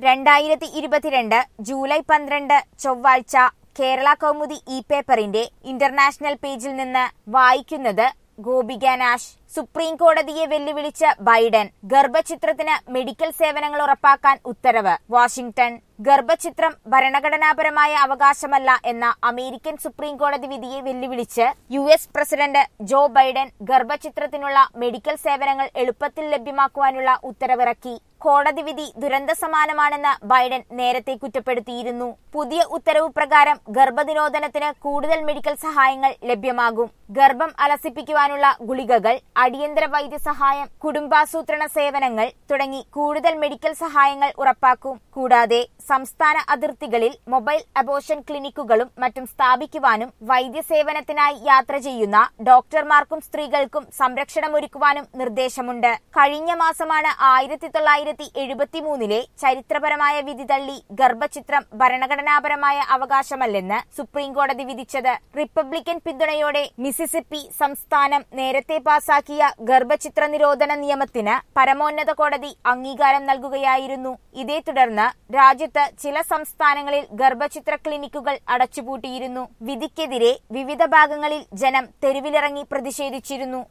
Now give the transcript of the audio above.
രണ്ടായിരത്തി ഇരുപത്തിരണ്ട് ജൂലൈ പന്ത്രണ്ട് ചൊവ്വാഴ്ച കേരള കൗമുദി ഇ പേപ്പറിന്റെ ഇന്റർനാഷണൽ പേജിൽ നിന്ന് വായിക്കുന്നത് ഗോപിക നാഷ് സുപ്രീം കോടതിയെ വെല്ലുവിളിച്ച് ബൈഡൻ ഗർഭചിത്രത്തിന് മെഡിക്കൽ സേവനങ്ങൾ ഉറപ്പാക്കാൻ ഉത്തരവ് വാഷിംഗ്ടൺ ഗർഭചിത്രം ഭരണഘടനാപരമായ അവകാശമല്ല എന്ന അമേരിക്കൻ സുപ്രീം കോടതി വിധിയെ വെല്ലുവിളിച്ച് U S president Joe Biden ഗർഭചിത്രത്തിനുള്ള മെഡിക്കൽ സേവനങ്ങൾ എളുപ്പത്തിൽ ലഭ്യമാക്കുവാനുള്ള ഉത്തരവിറക്കി കോടതി വിധി ദുരന്ത സമാനമാണെന്ന് ബൈഡൻ നേരത്തെ കുറ്റപ്പെടുത്തിയിരുന്നു പുതിയ ഉത്തരവ് പ്രകാരം ഗർഭനിരോധനത്തിന് കൂടുതൽ മെഡിക്കൽ സഹായങ്ങൾ ലഭ്യമാകും ഗർഭം അലസിപ്പിക്കുവാനുള്ള ഗുളികകൾ അടിയന്തര വൈദ്യസഹായം കുടുംബാസൂത്രണ സേവനങ്ങൾ തുടങ്ങി കൂടുതൽ മെഡിക്കൽ സഹായങ്ങൾ ഉറപ്പാക്കും കൂടാതെ സംസ്ഥാന അതിർത്തികളിൽ മൊബൈൽ അബോഷൻ ക്ലിനിക്കുകളും മറ്റും സ്ഥാപിക്കുവാനും വൈദ്യസേവനത്തിനായി യാത്ര ചെയ്യുന്ന ഡോക്ടർമാർക്കും സ്ത്രീകൾക്കും സംരക്ഷണമൊരുക്കുവാനും നിർദ്ദേശമുണ്ട് കഴിഞ്ഞ മാസമാണ് ആയിരത്തി തൊള്ളായിരത്തി എഴുപത്തിമൂന്നിലെ ചരിത്രപരമായ വിധി തള്ളി ഗർഭചിത്രം ഭരണഘടനാപരമായ അവകാശമല്ലെന്ന് സുപ്രീം കോടതി വിധിച്ചത് റിപ്പബ്ലിക്കൻ പിന്തുണയോടെ മിസിസിപ്പി സംസ്ഥാനം നേരത്തെ പാസാക്കിയ ഗർഭചിത്ര നിരോധന നിയമത്തിന് പരമോന്നത കോടതി അംഗീകാരം നൽകുകയായിരുന്നു ഇതേ തുടർന്ന് രാജ്യത്ത് ചില സംസ്ഥാനങ്ങളിൽ ഗർഭചിത്ര ക്ലിനിക്കുകൾ അടച്ചുപൂട്ടിയിരുന്നു വിധിക്കെതിരെ വിവിധ ഭാഗങ്ങളിൽ ജനം തെരുവിലിറങ്ങി പ്രതിഷേധിച്ചിരുന്നു